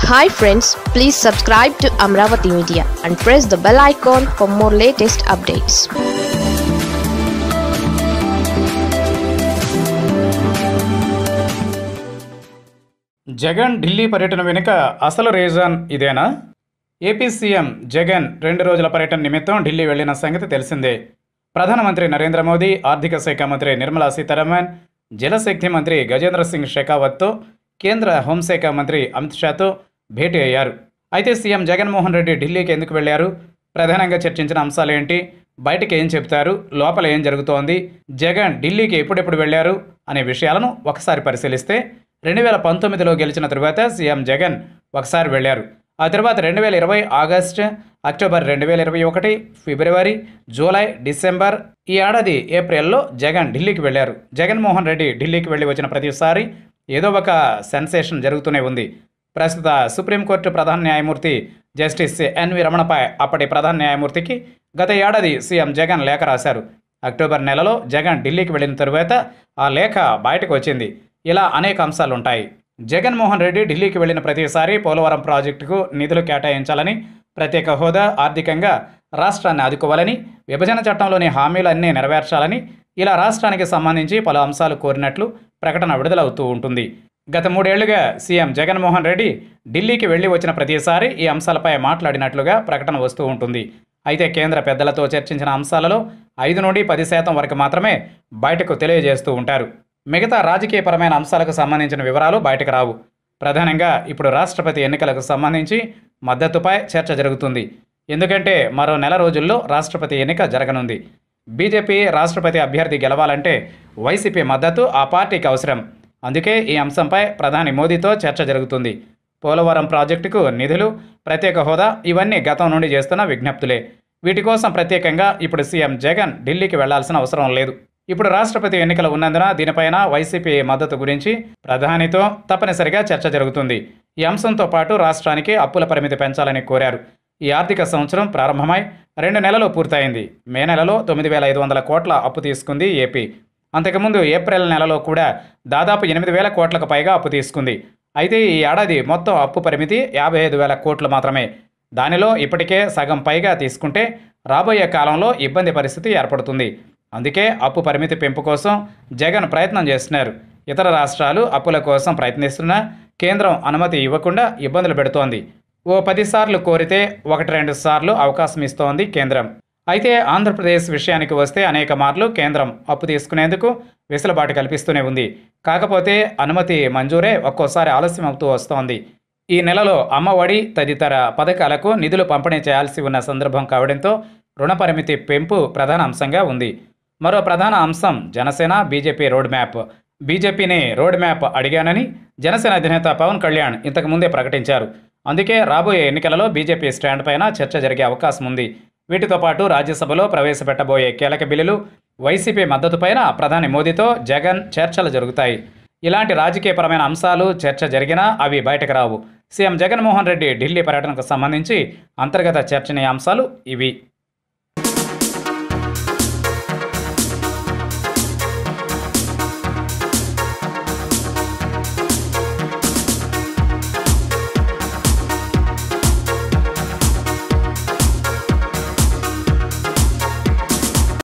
hi friends please subscribe to Amaravati media and press the bell icon for more latest updates Jagan Delhi పర్యటన వెనుక అసలు reason ఇదేనా AP CM Jagan రెండు రోజుల పర్యటన నిమిత్తం ఢిల్లీ వెళ్లిన సంగతి తెలిసిందే ప్రధానమంత్రి నరేంద్ర మోదీ ఆర్థిక శాఖ మంత్రి నిర్మలా సీతారామన్ జలశక్తి మంత్రి గజేంద్ర సింగ్ షెకావత్తో కేంద్ర హోంశాఖ మంత్రి అమిత్ షాతో భేటీ అయ్యారు అయితే సీఎం జగన్మోహన్ రెడ్డి ఢిల్లీకి ఎందుకు వెళ్లారు ప్రధానంగా చర్చించిన అంశాలు ఏంటి బయటకు ఏం చెబుతారు లోపల ఏం జరుగుతోంది జగన్ ఢిల్లీకి ఎప్పుడెప్పుడు వెళ్లారు అనే విషయాలను ఒకసారి పరిశీలిస్తే రెండు వేల పంతొమ్మిదిలో గెలిచిన తరువాత సీఎం జగన్ ఒకసారి వెళ్లారు ఆ తర్వాత రెండు వేల ఇరవై ఆగస్టు అక్టోబర్ రెండు వేల ఇరవై ఒకటి ఫిబ్రవరి జూలై డిసెంబర్ ఈ ఏడాది ఏప్రిల్లో జగన్ ఢిల్లీకి వెళ్లారు జగన్మోహన్ రెడ్డి ఢిల్లీకి వెళ్ళి వచ్చిన ప్రతిసారి ఏదో ఒక సెన్సేషన్ జరుగుతూనే ఉంది ప్రస్తుత సుప్రీంకోర్టు ప్రధాన న్యాయమూర్తి జస్టిస్ ఎన్వి రమణపై అప్పటి ప్రధాన న్యాయమూర్తికి గత ఏడాది సీఎం జగన్ లేఖ రాశారు అక్టోబర్ నెలలో జగన్ ఢిల్లీకి వెళ్ళిన తరువాత ఆ లేఖ బయటకు వచ్చింది ఇలా అనేక అంశాలు ఉంటాయి జగన్మోహన్ రెడ్డి ఢిల్లీకి వెళ్ళిన ప్రతిసారి పోలవరం ప్రాజెక్టుకు నిధులు కేటాయించాలని ప్రత్యేక హోదా ఆర్థికంగా రాష్ట్రాన్ని ఆదుకోవాలని విభజన చట్టంలోని హామీలన్నీ నెరవేర్చాలని ఇలా రాష్ట్రానికి సంబంధించి పలు అంశాలు కోరినట్లు ప్రకటన విడుదలవుతూ ఉంటుంది గత మూడేళ్లుగా సీఎం జగన్మోహన్ రెడ్డి ఢిల్లీకి వెళ్లి వచ్చిన ప్రతిసారి ఈ అంశాలపై మాట్లాడినట్లుగా ప్రకటన వస్తూ ఉంటుంది అయితే కేంద్ర పెద్దలతో చర్చించిన అంశాలలో ఐదు నుండి పది శాతం వరకు మాత్రమే బయటకు తెలియజేస్తూ ఉంటారు మిగతా రాజకీయపరమైన అంశాలకు సంబంధించిన వివరాలు బయటకు రావు ప్రధానంగా ఇప్పుడు రాష్ట్రపతి ఎన్నికలకు సంబంధించి మద్దతుపై చర్చ జరుగుతుంది ఎందుకంటే మరో నెల రోజుల్లో రాష్ట్రపతి ఎన్నిక జరగనుంది బీజేపీ రాష్ట్రపతి అభ్యర్థి గెలవాలంటే వైసీపీ మద్దతు ఆ పార్టీకి అవసరం అందుకే ఈ అంశంపై ప్రధాని మోదీతో చర్చ జరుగుతుంది పోలవరం ప్రాజెక్టుకు నిధులు ప్రత్యేక హోదా ఇవన్నీ గతం నుండి చేస్తున్న విజ్ఞప్తులే వీటి కోసం ప్రత్యేకంగా ఇప్పుడు సీఎం జగన్ ఢిల్లీకి వెళ్లాల్సిన అవసరం లేదు ఇప్పుడు రాష్ట్రపతి ఎన్నికలు ఉన్నందున దీనిపైన వైసీపీ మద్దతు గురించి ప్రధానితో తప్పనిసరిగా చర్చ జరుగుతుంది ఈ అంశంతో పాటు రాష్ట్రానికి అప్పుల పరిమితి పెంచాలని కోరారు ఈ ఆర్థిక సంవత్సరం ప్రారంభమై రెండు నెలలు పూర్తయింది మే నెలలో తొమ్మిది వేల ఐదు వందల కోట్ల అప్పు తీసుకుంది ఏపీ అంతకుముందు ఏప్రిల్ నెలలో కూడా దాదాపు ఎనిమిది వేల కోట్లకు పైగా అప్పు తీసుకుంది అయితే ఈ ఏడాది మొత్తం అప్పు పరిమితి యాభై ఐదు వేల కోట్లు మాత్రమే దానిలో ఇప్పటికే సగం పైగా తీసుకుంటే రాబోయే కాలంలో ఇబ్బంది పరిస్థితి ఏర్పడుతుంది అందుకే అప్పు పరిమితి పెంపు కోసం జగన్ ప్రయత్నం చేస్తున్నారు ఇతర రాష్ట్రాలు అప్పుల కోసం ప్రయత్నిస్తున్నా కేంద్రం అనుమతి ఇవ్వకుండా ఇబ్బందులు పెడుతోంది ఓ పదిసార్లు కోరితే ఒకటి రెండు సార్లు అవకాశం ఇస్తోంది కేంద్రం అయితే ఆంధ్రప్రదేశ్ విషయానికి వస్తే అనేక మార్లు కేంద్రం అప్పు తీసుకునేందుకు వెసులుబాటు కల్పిస్తూనే ఉంది కాకపోతే అనుమతి మంజూరే ఒక్కోసారి ఆలస్యం అవుతూ వస్తోంది ఈ నెలలో అమ్మఒడి తదితర పథకాలకు నిధులు పంపిణీ చేయాల్సి ఉన్న సందర్భం కావడంతో రుణ పరిమితి పెంపు ప్రధాన అంశంగా ఉంది మరో ప్రధాన అంశం జనసేన బీజేపీ రోడ్ మ్యాప్ బీజేపీని రోడ్ మ్యాప్ అడిగానని జనసేన అధినేత పవన్ కళ్యాణ్ ఇంతకుముందే ప్రకటించారు అందుకే రాబోయే ఎన్నికలలో బీజేపీ స్టాండ్ పైన చర్చ జరిగే అవకాశం ఉంది వీటితో పాటు రాజ్యసభలో ప్రవేశపెట్టబోయే కీలక బిల్లులు వైసీపీ మద్దతుపైన ప్రధాని మోదీతో జగన్ చర్చలు జరుగుతాయి ఇలాంటి రాజకీయపరమైన అంశాలు చర్చ జరిగినా అవి బయటకు రావు సీఎం జగన్మోహన్ రెడ్డి ఢిల్లీ పర్యటనకు సంబంధించి అంతర్గత చర్చనీయాంశాలు ఇవి